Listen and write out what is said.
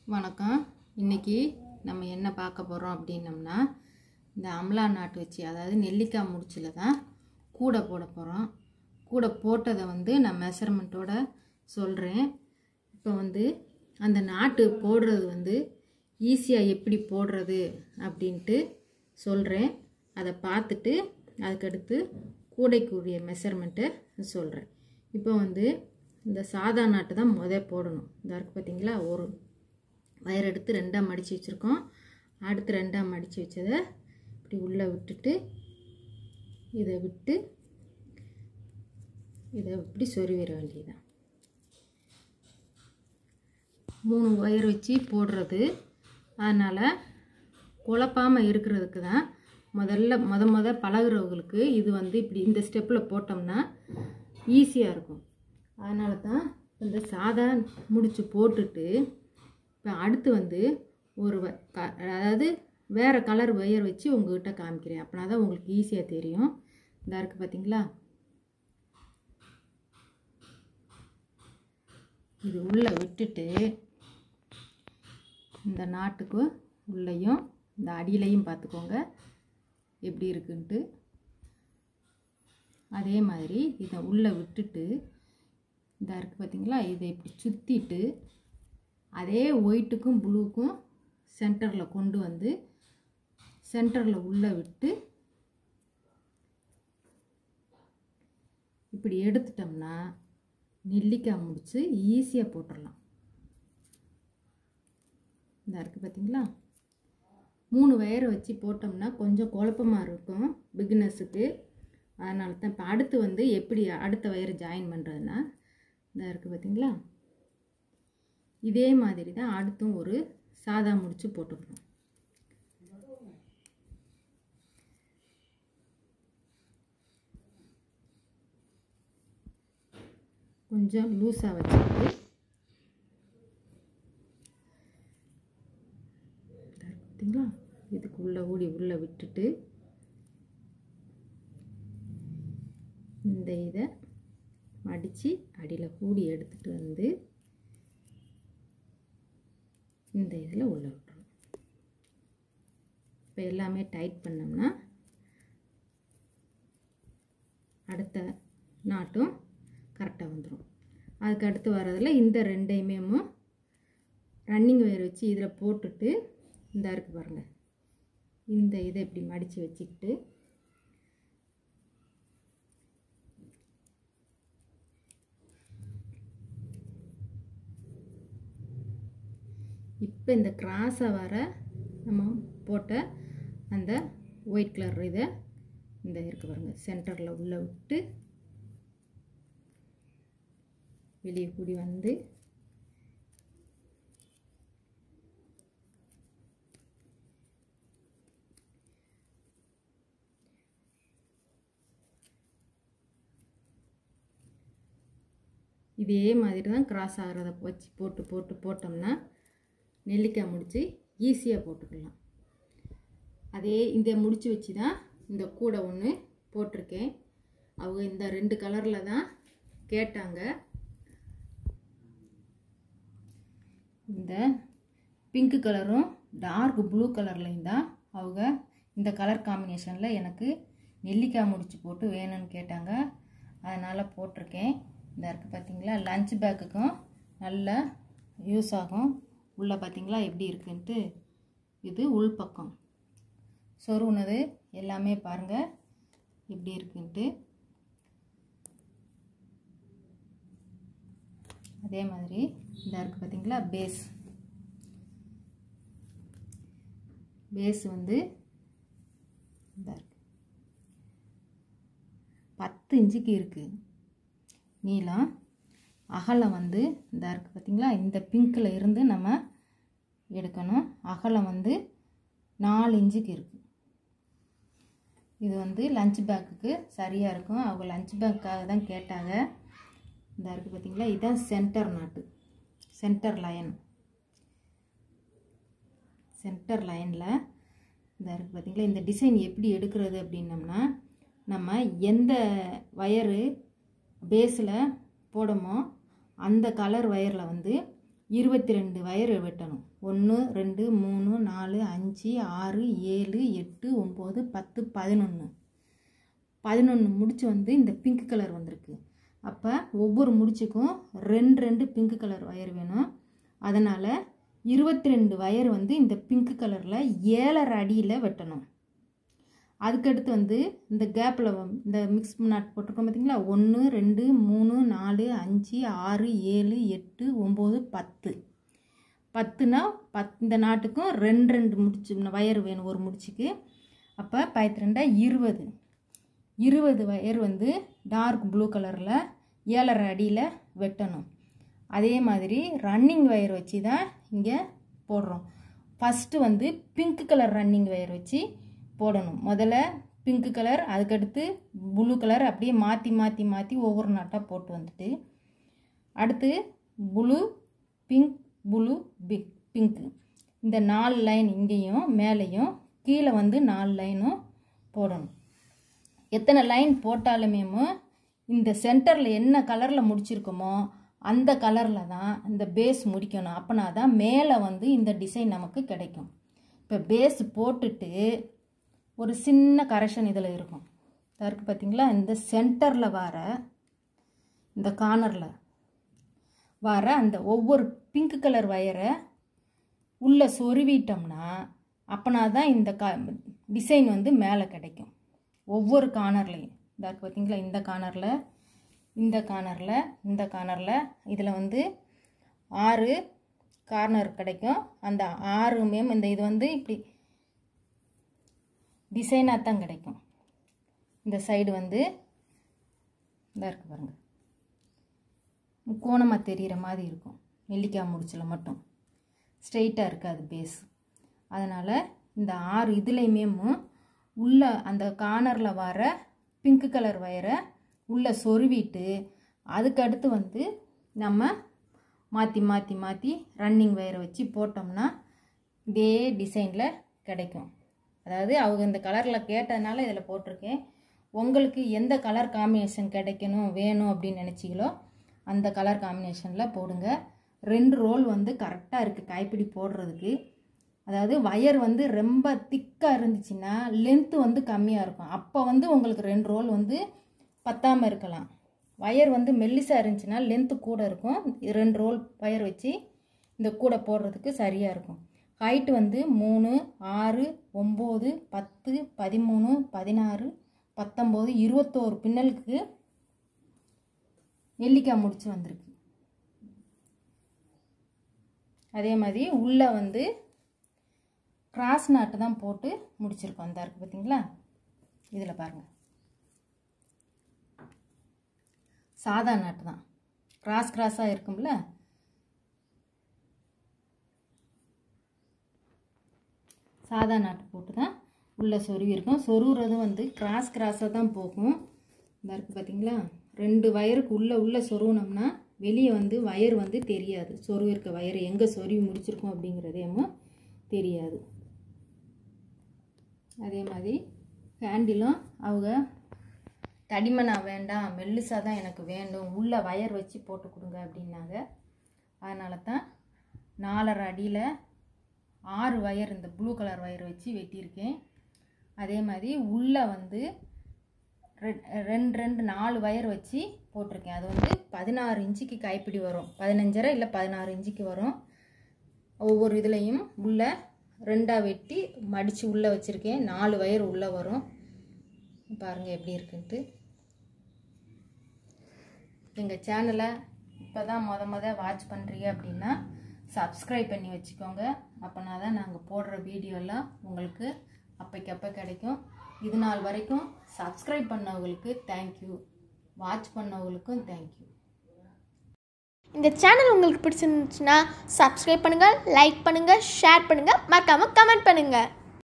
வணக்கம் இன்னைக்கு நம்ம என்ன பார்க்க போகிறோம் அப்படின்னம்னா இந்த அமலா நாட்டு வச்சு அதாவது நெல்லிக்காய் முடிச்சில் தான் கூடை போட போகிறோம் கூடை போட்டதை வந்து நான் மெஷர்மெண்ட்டோட சொல்கிறேன் இப்போ வந்து அந்த நாட்டு போடுறது வந்து ஈஸியாக எப்படி போடுறது அப்படின்ட்டு சொல்கிறேன் அதை பார்த்துட்டு அதுக்கடுத்து கூடைக்குரிய மெஷர்மெண்ட்டை சொல்கிறேன் இப்போ வந்து இந்த சாதா நாட்டு தான் முத போடணும் இந்த இருக்கு பார்த்தீங்களா ஒரு வயர் எடுத்து ரெண்டாக மடித்து வச்சுருக்கோம் அடுத்து ரெண்டாக மடித்து வச்சதை இப்படி உள்ளே விட்டுட்டு இதை விட்டு இதை இப்படி சொருவிட வேண்டியதுதான் மூணு ஒயர் வச்சு போடுறது அதனால் குழப்பாமல் இருக்கிறதுக்கு தான் முதல்ல முத முத பழகுறவங்களுக்கு இது வந்து இப்படி இந்த ஸ்டெப்பில் போட்டோம்னா ஈஸியாக இருக்கும் அதனால தான் இந்த சாதா முடிச்சு போட்டுட்டு இப்போ அடுத்து வந்து ஒரு வ- க- அதாவது வேறு கலர் ஒயர் வச்சு உங்ககிட்ட காமிக்கிறேன் அப்படின்னா தான் உங்களுக்கு ஈஸியாக தெரியும் இந்த இருக்குது பார்த்தீங்களா இது உள்ளே விட்டுட்டு இந்த நாட்டுக்கு உள்ளேயும் இந்த அடியிலையும் பார்த்துக்கோங்க எப்படி இருக்குன்ட்டு அதே மாதிரி இதை உள்ளே விட்டுட்டு இந்த இருக்குது பார்த்தீங்களா இதை இப்படி சுற்றிட்டு அதே ஒயிட்டுக்கும் ப்ளூக்கும் சென்டரில் கொண்டு வந்து சென்டரில் உள்ளே விட்டு இப்படி எடுத்துட்டோம்னா நெல்லிக்காய் முடிச்சு ஈஸியாக போட்டுடலாம் இந்த இருக்குது பார்த்தீங்களா மூணு வயரை வச்சு போட்டோம்னா கொஞ்சம் குழப்பமாக இருக்கும் பிகினஸுக்கு அதனால தான் இப்போ அடுத்து வந்து எப்படி அடுத்த வயரை ஜாயின் பண்ணுறதுன்னா இந்த இருக்குது பார்த்தீங்களா இதே மாதிரி தான் அடுத்தும் ஒரு சாதா முடிச்சு போட்டுக்கணும் கொஞ்சம் லூஸாக வச்சுட்டு பார்த்தீங்களா இதுக்கு உள்ள ஊடி உள்ளே விட்டுட்டு இந்த இதை மடித்து அடியில் கூடி எடுத்துகிட்டு வந்து இந்த இதில் உள்ள விட்டுறோம் இப்போ எல்லாமே டைட் பண்ணோம்னா அடுத்த நாட்டும் கரெக்டாக வந்துடும் அதுக்கு அடுத்து வர்றதில் இந்த ரெண்டையுமே ரன்னிங் ஒயர் வச்சு இதில் போட்டுட்டு இந்த இருக்கு பாருங்கள் இந்த இதை இப்படி மடித்து வச்சுக்கிட்டு இப்போ இந்த கிராஸாக வர நம்ம போட்ட அந்த ஒயிட் கலர் இதை இந்த இருக்கு பாருங்க சென்டரில் உள்ளே விட்டு வெளியே கூடி வந்து இதே மாதிரி தான் கிராஸ் ஆகிறத வச்சு போட்டு போட்டு போட்டோம்னா நெல்லிக்காய் முடிச்சு ஈஸியாக போட்டுக்கலாம் அதே இந்த முடிச்சு வச்சு தான் இந்த கூடை ஒன்று போட்டிருக்கேன் அவங்க இந்த ரெண்டு கலரில் தான் கேட்டாங்க இந்த பிங்க் கலரும் டார்க் ப்ளூ கலர்லையும் தான் அவங்க இந்த கலர் காம்பினேஷனில் எனக்கு நெல்லிக்காய் முடிச்சு போட்டு வேணும்னு கேட்டாங்க அதனால் போட்டிருக்கேன் இந்த இருக்குது பார்த்தீங்களா லஞ்ச் பேக்குக்கும் நல்ல யூஸ் ஆகும் உள்ளே பார்த்தீங்களா எப்படி இருக்குன்ட்டு இது உள்பக்கம் சொருவுனது எல்லாமே பாருங்கள் எப்படி இருக்குன்ட்டு அதே மாதிரி இந்த இருக்குது பார்த்தீங்களா பேஸ் பேஸ் வந்து இந்த இருக்கு பத்து இன்ச்சுக்கு இருக்குது நீளம் அகலம் வந்து இந்த இருக்குது பார்த்தீங்களா இந்த பிங்க்கில் இருந்து நம்ம எடுக்கணும் அகலம் வந்து நாலு இன்ச்சுக்கு இருக்குது இது வந்து லஞ்ச் பேக்குக்கு சரியாக இருக்கும் அவங்க லஞ்ச் பேக்குக்காக தான் கேட்டாங்க இந்த இருக்குது பார்த்தீங்களா இதுதான் சென்டர் நாட்டு சென்டர் லைன் சென்டர் லைனில் இந்த இருக்குது பார்த்தீங்களா இந்த டிசைன் எப்படி எடுக்கிறது அப்படின்னம்னா நம்ம எந்த வயரு பேஸில் போடமோ அந்த கலர் ஒயரில் வந்து இருபத்தி ரெண்டு வயர் வெட்டணும் ஒன்று ரெண்டு மூணு நாலு அஞ்சு ஆறு ஏழு எட்டு ஒம்பது பத்து பதினொன்று பதினொன்று முடிச்சு வந்து இந்த பிங்க் கலர் வந்திருக்கு அப்போ ஒவ்வொரு முடிச்சுக்கும் ரெண்டு ரெண்டு பிங்க் கலர் வயர் வேணும் அதனால் இருபத்தி ரெண்டு வயர் வந்து இந்த பிங்க் கலரில் ஏழரை அடியில் வெட்டணும் அதுக்கடுத்து வந்து இந்த கேப்பில் இந்த மிக்ஸ் நாட் போட்டிருக்கோம் பார்த்தீங்களா ஒன்று ரெண்டு மூணு நாலு அஞ்சு ஆறு ஏழு எட்டு ஒம்பது பத்து பத்துனா பத் இந்த நாட்டுக்கும் ரெண்டு ரெண்டு முடிச்சு வயர் வேணும் ஒரு முடிச்சுக்கு அப்போ பத்து ரெண்டா இருபது இருபது வயர் வந்து டார்க் ப்ளூ கலரில் ஏழரை அடியில் வெட்டணும் அதே மாதிரி ரன்னிங் வயர் வச்சு தான் இங்கே போடுறோம் ஃபஸ்ட்டு வந்து பிங்க் கலர் ரன்னிங் வயர் வச்சு போடணும் முதல்ல பிங்க் கலர் அதுக்கடுத்து ப்ளூ கலர் அப்படியே மாற்றி மாற்றி மாற்றி ஒவ்வொரு நாட்டாக போட்டு வந்துட்டு அடுத்து ப்ளூ பிங்க் ப்ளூ பிக் பிங்க்கு இந்த நாலு லைன் இங்கேயும் மேலேயும் கீழே வந்து நாலு லைனும் போடணும் எத்தனை லைன் போட்டாலுமேமோ இந்த சென்டரில் என்ன கலரில் முடிச்சிருக்கோமோ அந்த கலரில் தான் இந்த பேஸ் முடிக்கணும் அப்போனா தான் மேலே வந்து இந்த டிசைன் நமக்கு கிடைக்கும் இப்போ பேஸ் போட்டுட்டு ஒரு சின்ன கரெக்ஷன் இதில் இருக்கும் இருக்கு பார்த்தீங்களா இந்த சென்டரில் வர இந்த கார்னரில் வர அந்த ஒவ்வொரு பிங்க் கலர் வயரை உள்ளே சொருவிட்டோம்னா அப்போனா தான் இந்த க டிசைன் வந்து மேலே கிடைக்கும் ஒவ்வொரு கார்னர்லையும் இந்த இருக்கு பார்த்தீங்களா இந்த கார்னரில் இந்த கார்னரில் இந்த கார்னரில் இதில் வந்து ஆறு கார்னர் கிடைக்கும் அந்த ஆறுமே இந்த இது வந்து இப்படி டிசைனாக தான் கிடைக்கும் இந்த சைடு வந்து இந்த இருக்கு பாருங்கள் கோணமாக தெரிகிற மாதிரி இருக்கும் நெல்லிக்காய் முடிச்சில் மட்டும் ஸ்ட்ரெயிட்டாக இருக்காது பேஸ் அதனால் இந்த ஆறு இதுலேயுமே உள்ள அந்த கார்னரில் வர பிங்க் கலர் வயரை உள்ளே சொருவிட்டு அதுக்கடுத்து வந்து நம்ம மாற்றி மாற்றி மாற்றி ரன்னிங் வயரை வச்சு போட்டோம்னா இதே டிசைனில் கிடைக்கும் அதாவது அவங்க இந்த கலரில் கேட்டதுனால இதில் போட்டிருக்கேன் உங்களுக்கு எந்த கலர் காம்பினேஷன் கிடைக்கணும் வேணும் அப்படின்னு நினச்சிங்களோ அந்த கலர் காம்பினேஷனில் போடுங்க ரெண்டு ரோல் வந்து கரெக்டாக இருக்குது கைப்பிடி போடுறதுக்கு அதாவது வயர் வந்து ரொம்ப திக்காக இருந்துச்சுன்னா லென்த்து வந்து கம்மியாக இருக்கும் அப்போ வந்து உங்களுக்கு ரெண்டு ரோல் வந்து பத்தாமல் இருக்கலாம் வயர் வந்து மெல்லிசாக இருந்துச்சுன்னா லென்த்து கூட இருக்கும் இது ரெண்டு ரோல் வயர் வச்சு இந்த கூடை போடுறதுக்கு சரியாக இருக்கும் ஹைட்டு வந்து மூணு ஆறு ஒம்பது பத்து பதிமூணு பதினாறு பத்தொம்போது இருபத்தோரு பின்னலுக்கு நெல்லிக்காய் முடிச்சு வந்திருக்கு அதே மாதிரி உள்ளே வந்து கிராஸ் நாட்டு தான் போட்டு முடிச்சிருக்கோம் அந்த இருக்குது பார்த்தீங்களா இதில் பாருங்கள் சாதா நாட்டு தான் கிராஸ் கிராஸாக இருக்கும்ல சாதா நாட்டு போட்டு தான் உள்ளே சொருவி இருக்கும் சொருவுறது வந்து கிராஸ் கிராஸாக தான் போகும் இந்த இருக்குது பார்த்தீங்களா ரெண்டு வயருக்கு உள்ளே உள்ளே சொருவினோம்னா வெளியே வந்து வயர் வந்து தெரியாது சொருவி இருக்க வயர் எங்கே சொருவி முடிச்சிருக்கோம் அப்படிங்கிறதேமோ தெரியாது அதே மாதிரி ஹேண்டிலும் அவங்க தடிமனா வேண்டாம் மெல்லுசாக தான் எனக்கு வேண்டும் உள்ளே வயர் வச்சு போட்டு கொடுங்க அப்படின்னாங்க அதனால தான் நாலரை அடியில் ஆறு வயர் இந்த ப்ளூ கலர் வயர் வச்சு வெட்டியிருக்கேன் அதே மாதிரி உள்ளே வந்து ரெண்டு ரெண்டு நாலு வயர் வச்சு போட்டிருக்கேன் அது வந்து பதினாறு இன்ச்சுக்கு கைப்பிடி வரும் பதினஞ்சரை இல்லை பதினாறு இன்ச்சுக்கு வரும் ஒவ்வொரு இதுலேயும் உள்ளே ரெண்டாக வெட்டி மடித்து உள்ளே வச்சுருக்கேன் நாலு வயர் உள்ளே வரும் பாருங்கள் எப்படி இருக்குன்ட்டு எங்கள் சேனலை இப்போ தான் மொத மொத வாட்ச் பண்ணுறீங்க அப்படின்னா சப்ஸ்கிரைப் பண்ணி வச்சுக்கோங்க அப்போனா தான் நாங்கள் போடுற வீடியோலாம் உங்களுக்கு அப்பைக்கப்போ கிடைக்கும் இது நாள் வரைக்கும் சப்ஸ்கிரைப் பண்ணவங்களுக்கு தேங்க்யூ வாட்ச் பண்ணவங்களுக்கும் தேங்க்யூ இந்த சேனல் உங்களுக்கு பிடிச்சிருந்துச்சுன்னா சப்ஸ்கிரைப் பண்ணுங்கள் லைக் பண்ணுங்கள் ஷேர் பண்ணுங்கள் மறக்காமல் கமெண்ட் பண்ணுங்கள்